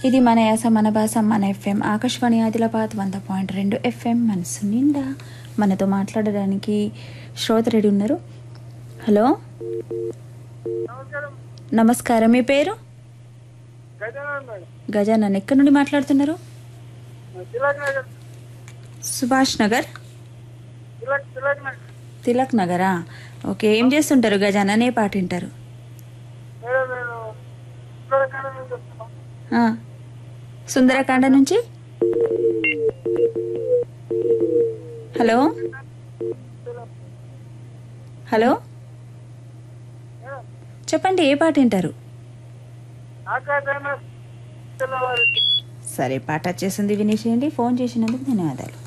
ఇది మన యాస మన భాష మన ఎఫ్ఎం ఆకాశవాణి ఆదిలాబాద్ వంద పాయింట్ రెండు ఎఫ్ఎం మనసు నిండా మనతో మాట్లాడడానికి శ్రోత రెడీ ఉన్నారు హలో నమస్కారం నమస్కారం మీ పేరు గజానన్ మేడం గజానన్ ఎక్కడి నుండి మాట్లాడుతున్నారు తిలక్ నగర్ సుభాష్ నగర్ తిలక్ తిలక్ నగర్ తిలక్ నగరా ఓకే ఏం చేస్తుంటారు గజానన్ ఏ పాట వింటారు మేడం నేను ఉత్తరాఖండ్ నుంచి వస్తున్నాం ఆ, సుందరకాండ నుంచి హలో హలో మేడం చెప్పండి ఏ పాట వింటారు ఆకాశాన తెల్లవారికి సరే పాట వచ్చేసింది వినేసేయండి ఫోన్ చేసినందుకు ధన్యవాదాలు